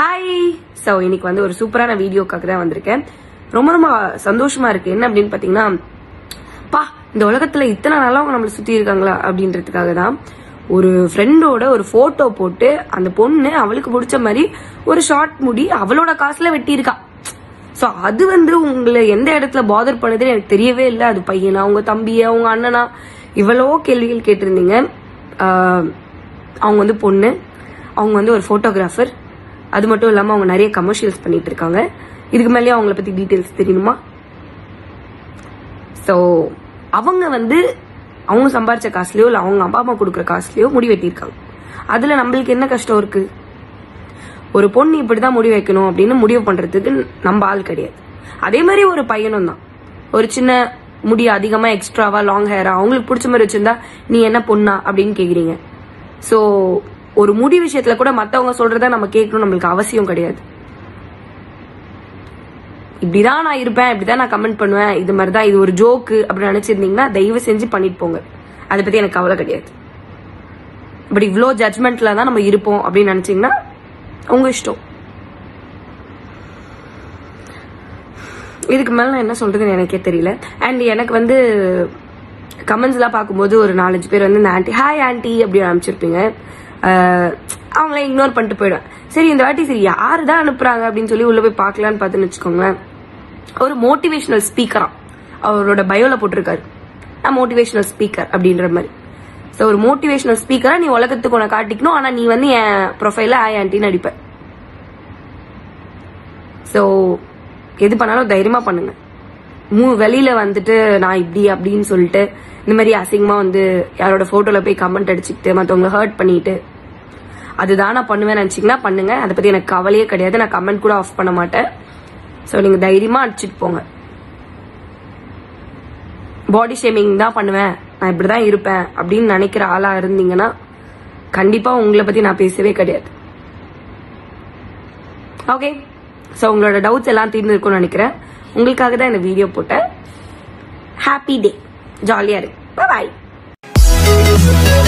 hi so இன்னைக்கு வந்து ஒரு சூப்பரான வீடியோக்காக தான் வந்திருக்கேன் ரொம்ப ரொம்ப சந்தோஷமா இருக்கு என்ன அப்படின்னு பாத்தீங்கன்னா பா இந்த உலகத்துல இத்தனை நல்லவங்க நம்மளை சுத்தி இருக்காங்களா அப்படின்றதுக்காக தான் ஒரு ஃப்ரெண்டோட ஒரு போட்டோ போட்டு அந்த பொண்ணு அவளுக்கு பிடிச்ச மாதிரி ஒரு ஷார்ட் முடி அவளோட காசுல வெட்டியிருக்கா சோ அது வந்து உங்களை எந்த இடத்துல பாதர் பண்ணுதுன்னு எனக்கு தெரியவே இல்லை அது பையனா உங்க தம்பியா உங்க அண்ணனா இவ்வளவோ கேள்விகள் கேட்டிருந்தீங்க ஆஹ் அவங்க வந்து பொண்ணு அவங்க வந்து ஒரு போட்டோகிராஃபர் அது மட்டும் இல்லாம அவங்க நிறைய கமர்ஷியல்ஸ் பண்ணிட்டு இருக்காங்க இதுக்கு மேலேயே அவங்கள பத்தி டீட்டெயில்ஸ் தெரியணுமா ஸோ அவங்க வந்து அவங்க சம்பாரிச்ச காசுலயோ இல்ல அவங்க அப்பா அம்மா கொடுக்குற காசுலயோ முடி வெட்டியிருக்காங்க அதுல நம்மளுக்கு என்ன கஷ்டம் இருக்கு ஒரு பொண்ணு இப்படிதான் முடி வைக்கணும் அப்படின்னு முடிவு பண்றதுக்கு நம்ம ஆள் கிடையாது அதே மாதிரி ஒரு பையனும் தான் ஒரு சின்ன முடி அதிகமா எக்ஸ்ட்ராவா லாங் ஹேரா அவங்களுக்கு பிடிச்ச மாதிரி வச்சிருந்தா நீ என்ன பொண்ணா அப்படின்னு கேக்குறீங்க சோ ஒரு முடி விஷயத்துல கூட மத்தவங்க சொல்றத நம்ம கேட்கணும் நம்மளுக்கு அவசியம் கிடையாது இப்படிதான் நான் இருப்பேன் இப்படிதான் நான் கமெண்ட் பண்ணுவேன் இது மாதிரி தான் இது ஒரு ஜோக்கு அப்படின்னு நினைச்சிருந்தீங்கன்னா தயவு செஞ்சு பண்ணிட்டு போங்க அதை பத்தி எனக்கு கவலை கிடையாது பட் இவ்வளோ ஜட்மெண்ட்ல தான் நம்ம இருப்போம் அப்படின்னு நினைச்சீங்கன்னா உங்க இஷ்டம் இதுக்கு மேல நான் என்ன சொல்றதுன்னு எனக்கே தெரியல அண்ட் எனக்கு வந்து கமெண்ட்ஸ் எல்லாம் பார்க்கும்போது ஒரு நாலஞ்சு பேர் வந்து இந்த ஆன்டி ஹாய் ஆன்டி அப்படின்னு அனுப்பிச்சிருப்பீங்க அஹ் அவங்கள இக்னோர் பண்ணிட்டு போயிடுவேன் சரி இந்த வாட்டி சரி யாரு தான் அனுப்புறாங்க அப்படின்னு சொல்லி உள்ள போய் பார்க்கலான்னு பார்த்துன்னு வச்சுக்கோங்களேன் ஒரு மோட்டிவேஷனல் ஸ்பீக்கரா அவரோட பயோல போட்டிருக்காரு நான் மோட்டிவேஷனல் ஸ்பீக்கர் அப்படின்ற மாதிரி ஸோ ஒரு மோட்டிவேஷனல் ஸ்பீக்கரா நீ உலகத்துக்கு உன காட்டிக்கணும் ஆனா நீ வந்து என் ப்ரொஃபைல ஆய் ஆன்டின்னு அடிப்ப ஸோ எது பண்ணாலும் தைரியமா பண்ணுங்க மூ வெளியில வந்துட்டு நான் இப்படி அப்படின்னு சொல்லிட்டு இந்த மாதிரி அசிங்கமா வந்து யாரோட போட்டோல போய் கமெண்ட் அடிச்சுக்கிட்டு மத்தவங்கள ஹர்ட் பண்ணிட்டு அதுதான் நான் பண்ணுவேன் நினைச்சீங்கன்னா பண்ணுங்க அதை பத்தி எனக்கு கவலையே கிடையாது நான் கமெண்ட் கூட ஆஃப் பண்ண மாட்டேன் ஸோ நீங்க தைரியமா அடிச்சுட்டு போங்க பாடி ஷேமிங் தான் பண்ணுவேன் நான் இப்படிதான் இருப்பேன் அப்படின்னு நினைக்கிற ஆளா இருந்தீங்கன்னா கண்டிப்பா உங்களை பத்தி நான் பேசவே கிடையாது ஓகே ஸோ உங்களோட டவுட்ஸ் எல்லாம் தீர்ந்து இருக்கும்னு நினைக்கிறேன் உங்களுக்காக தான் இந்த வீடியோ போட்டேன் ஹாப்பி டே ஜாலியா இருக்கு பாய்